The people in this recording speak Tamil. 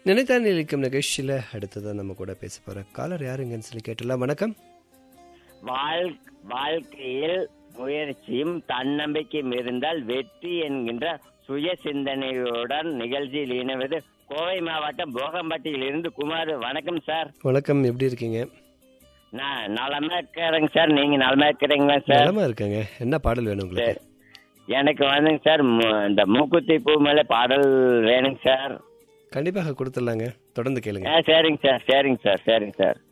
நினைத்தான் நிலைக்கும் நிகழ்ச்சியில் அடுத்ததான் நம்ம கூட பேச போற காலர் யாருங்கன்னு சொல்லி கேட்டலாம் வணக்கம் வாழ் வாழ்க்கையில் முயற்சியும் தன்னம்பிக்கையும் இருந்தால் வெற்றி என்கின்ற சுய சிந்தனையுடன் நிகழ்ச்சியில் இணைவது கோவை மாவட்டம் போகம்பட்டியில் இருந்து குமார் வணக்கம் சார் வணக்கம் எப்படி இருக்கீங்க நான் நலமா இருக்கிறேங்க சார் நீங்க நலமா இருக்கிறீங்களா சார் நலமா இருக்கேங்க என்ன பாடல் வேணும் உங்களுக்கு சரி. எனக்கு வந்துங்க சார் மு- இந்த மூக்குத்தி பூ மேல பாடல் வேணுங்க சார் கண்டிப்பாக கொடுத்துடலாங்க தொடர்ந்து கேளுங்க ஆ சரிங்க சார் சரிங்க சார் சரிங்க சார்